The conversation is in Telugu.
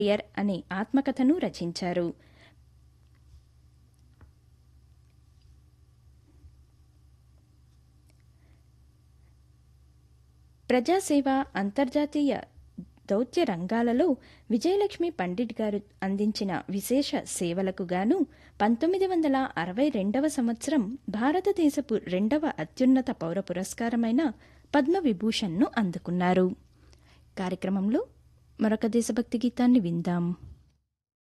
ఇయర్ అనే ఆత్మకథను రచించారు ప్రజాసేవ అంతర్జాతీయ దౌత్య రంగాలలో విజయలక్ష్మి పండిట్ గారు అందించిన విశేష సేవలకు గాను పంతొమ్మిది వందల అరవై రెండవ సంవత్సరం భారతదేశపు రెండవ అత్యున్నత పౌర పురస్కారమైన పద్మవిభూషణ్ను అందుకున్నారు కార్యక్రమంలో మరొక దేశభక్తి గీతాన్ని విందాం